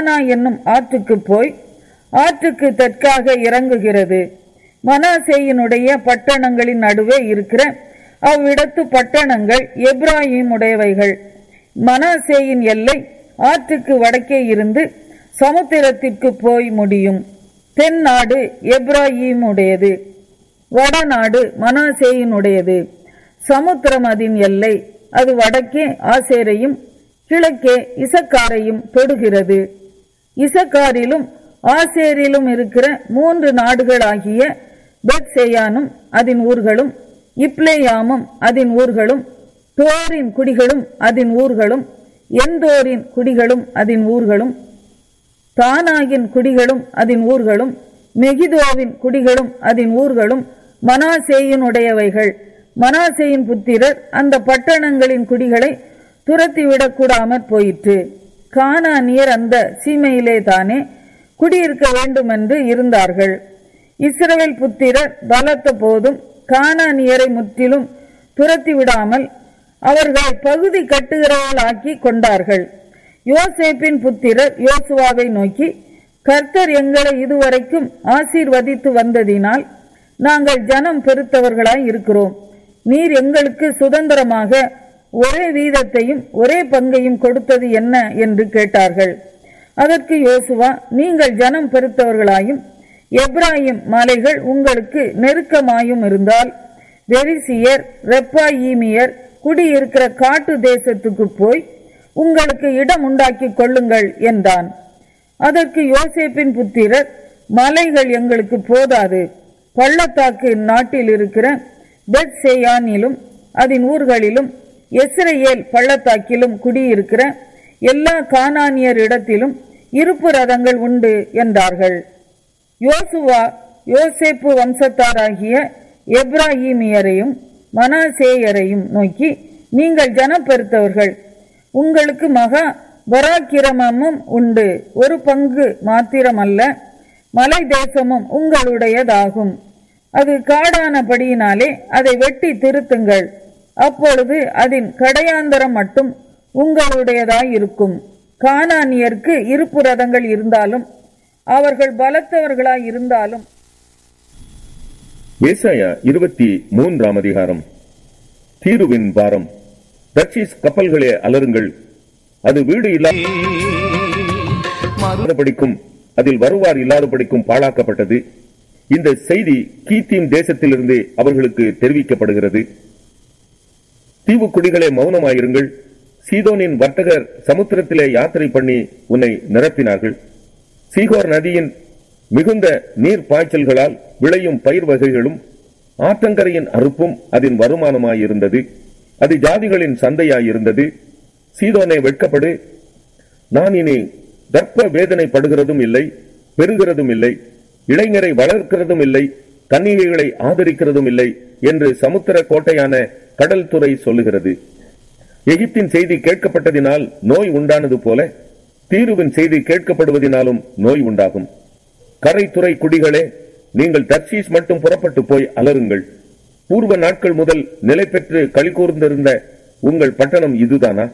கானா என்னும் ஆற்றுக்கு போய் ஆற்றுக்கு தெற்காக இறங்குகிறது மனாசேயினுடைய பட்டணங்களின் நடுவே இருக்கிற அவ்விடத்து பட்டணங்கள் எப்ராஹிம் உடையவைகள் மனாசேயின் எல்லை ஆற்றுக்கு வடக்கே இருந்து சமுத்திரத்திற்கு போய் முடியும் தென் நாடு எப்ராஹிமுடையது வடநாடு மனாசேயினுடையது சமுத்திரம் அதன் எல்லை அது வடக்கே ஆசேரையும் கிழக்கே இசக்காரையும் தொடுகிறது இசக்காரிலும் ஆசேரிலும் இருக்கிற மூன்று நாடுகளாகிய பெத்சேயானும் அதன் ஊர்களும் இப்ளேயாமும் அதன் ஊர்களும் தோரின் குடிகளும் அதன் ஊர்களும் எந்தோரின் குடிகளும் அதன் ஊர்களும் தானாகின் குடிகளும் அதன் ஊர்களும் மெகிதோவின் குடிகளும் அதன் ஊர்களும் மனாசேயினுடையவைகள் மனாசேயின் புத்திரர் அந்த பட்டணங்களின் குடிகளை துரத்திவிடக் கூடாமற் போயிற்று கானானியர் அந்த சீமையிலே தானே குடியிருக்க வேண்டுமென்று இருந்தார்கள் இஸ்ரவேல் புத்திரர் பலத்த போதும் கானானியரை முற்றிலும் துரத்தி விடாமல் அவர்கள் பகுதி கட்டுகிறவர்களாக்கி கொண்டார்கள் யோசேப்பின் புத்திரர் யோசுவாவை நோக்கி கர்த்தர் எங்களை இதுவரைக்கும் ஆசீர்வதித்து வந்ததினால் நாங்கள் ஜனம் பெருத்தவர்களாய் இருக்கிறோம் நீர் எங்களுக்கு சுதந்திரமாக ஒரே வீதத்தையும் ஒரே பங்கையும் கொடுத்தது என்ன என்று கேட்டார்கள் அதற்கு யோசுவா நீங்கள் ஜனம் பெருத்தவர்களாயும் எப்ராஹிம் மலைகள் உங்களுக்கு நெருக்கமாயும் இருந்தால் வெரிசியர் ரெப்பாயீமியர் குடியிருக்கிற காட்டு தேசத்துக்கு போய் உங்களுக்கு இடம் உண்டாக்கி கொள்ளுங்கள் என்றான் அதற்கு யோசேப்பின் புத்திரர் மலைகள் எங்களுக்கு போதாது பள்ளத்தாக்கு நாட்டில் இருக்கிற பெத்சேயானிலும் அதன் ஊர்களிலும் எஸ்ரேல் பள்ளத்தாக்கிலும் குடியிருக்கிற எல்லா கானானியர் இடத்திலும் இருப்பு ரதங்கள் உண்டு என்றார்கள் யோசுவா யோசேப்பு வம்சத்தாராகிய எப்ராஹிமியரையும் மனாசேயரையும் நோக்கி நீங்கள் ஜனப்பெருத்தவர்கள் உங்களுக்கு மகா பராக்கிரமமும் உண்டு ஒரு பங்கு மாத்திரமல்ல மலை தேசமும் உங்களுடையதாகும் அது காடானபடியினாலே அதை வெட்டி திருத்துங்கள் அப்பொழுது அதன் கடையாந்தரம் மட்டும் உங்களுடையதாயிருக்கும் கானானியருக்கு இருப்பு ரதங்கள் இருந்தாலும் அவர்கள் பலத்தவர்களாய் இருந்தாலும் ஏசாயா இருபத்தி மூன்றாம் அதிகாரம் தீருவின் பாரம் தர்ஷீஸ் கப்பல்களே அலருங்கள் அது வீடு இல்லாதபடிக்கும் அதில் வருவார் இல்லாதபடிக்கும் பாழாக்கப்பட்டது இந்த செய்தி கீத்தீம் தேசத்திலிருந்து அவர்களுக்கு தெரிவிக்கப்படுகிறது தீவு குடிகளே மௌனமாயிருங்கள் சீதோனின் வர்த்தகர் சமுத்திரத்திலே யாத்திரை பண்ணி உன்னை நிரப்பினார்கள் சீகோர் நதியின் மிகுந்த நீர் பாய்ச்சல்களால் விளையும் பயிர் வகைகளும் ஆற்றங்கரையின் அறுப்பும் அதன் வருமானமாயிருந்தது அது ஜாதிகளின் சந்தையாயிருந்தது சீதோனை வெட்கப்படு நான் இனி தர்ப்ப வேதனைப்படுகிறதும் இல்லை பெறுகிறதும் இல்லை இளைஞரை வளர்க்கிறதும் இல்லை கன்னிகைகளை ஆதரிக்கிறதும் இல்லை என்று சமுத்திர கோட்டையான கடல் துறை சொல்லுகிறது எகிப்தின் செய்தி கேட்கப்பட்டதினால் நோய் உண்டானது போல தீருவின் செய்தி கேட்கப்படுவதினாலும் நோய் உண்டாகும் கரைத்துறை குடிகளே நீங்கள் தர்ஷீஸ் மட்டும் புறப்பட்டு போய் அலருங்கள் பூர்வ நாட்கள் முதல் நிலை பெற்று களி கூர்ந்திருந்த உங்கள் பட்டணம் இதுதானா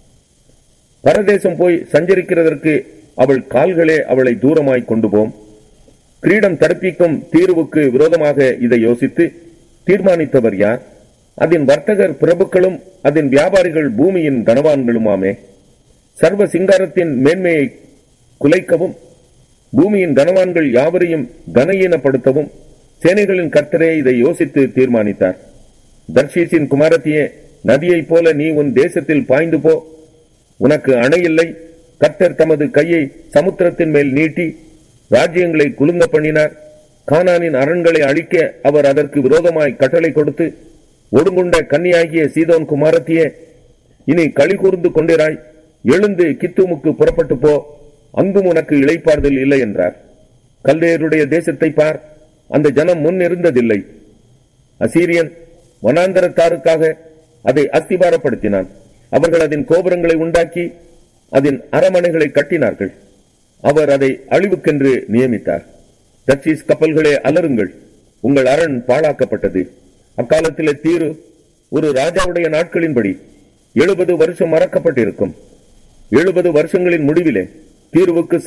பரதேசம் போய் சஞ்சரிக்கிறதற்கு அவள் கால்களே அவளை தூரமாய் கொண்டு போம் கிரீடம் தடுப்பிக்கும் தீர்வுக்கு விரோதமாக இதை யோசித்து தீர்மானித்தவர் யார் அதன் வர்த்தகர் பிரபுக்களும் அதன் வியாபாரிகள் பூமியின் கனவான்களுமாமே சர்வ சிங்காரத்தின் மேன்மையை குலைக்கவும் பூமியின் கனவான்கள் யாவரையும் கனஈனப்படுத்தவும் சேனைகளின் கர்த்தரே இதை யோசித்து தீர்மானித்தார் தர்ஷீசின் குமாரத்தியே நதியைப் போல நீ உன் தேசத்தில் பாய்ந்து போ உனக்கு அணை இல்லை கர்த்தர் தமது கையை சமுத்திரத்தின் மேல் நீட்டி ராஜ்யங்களை குலுங்க பண்ணினார் கானானின் அரண்களை அழிக்க அவர் அதற்கு விரோதமாய் கட்டளை கொடுத்து ஒடுங்குண்ட கன்னியாகிய சீதோன் குமாரத்தியே இனி களி கூர்ந்து கொண்டிராய் எழுந்து கித்துமுக்கு புறப்பட்டு போ அங்கும் உனக்கு இளைப்பாறுதல் இல்லை என்றார் கல்தேயருடைய தேசத்தை பார் அந்த ஜனம் முன் இருந்ததில்லை அசீரியன் வனாந்தரத்தாருக்காக அதை அஸ்திபாரப்படுத்தினான் அவர்கள் அதன் கோபுரங்களை உண்டாக்கி அதன் அரமனைகளை கட்டினார்கள் அவர் அதை அழிவுக்கென்று நியமித்தார் தர்ஷீஸ் கப்பல்களே அலருங்கள் உங்கள் அரண் பாழாக்கப்பட்டது அக்காலத்திலே தீரு ஒரு ராஜாவுடைய நாட்களின்படி எழுபது வருஷம் மறக்கப்பட்டிருக்கும் எழுபது வருஷங்களின் முடிவிலே தீர்வுக்கு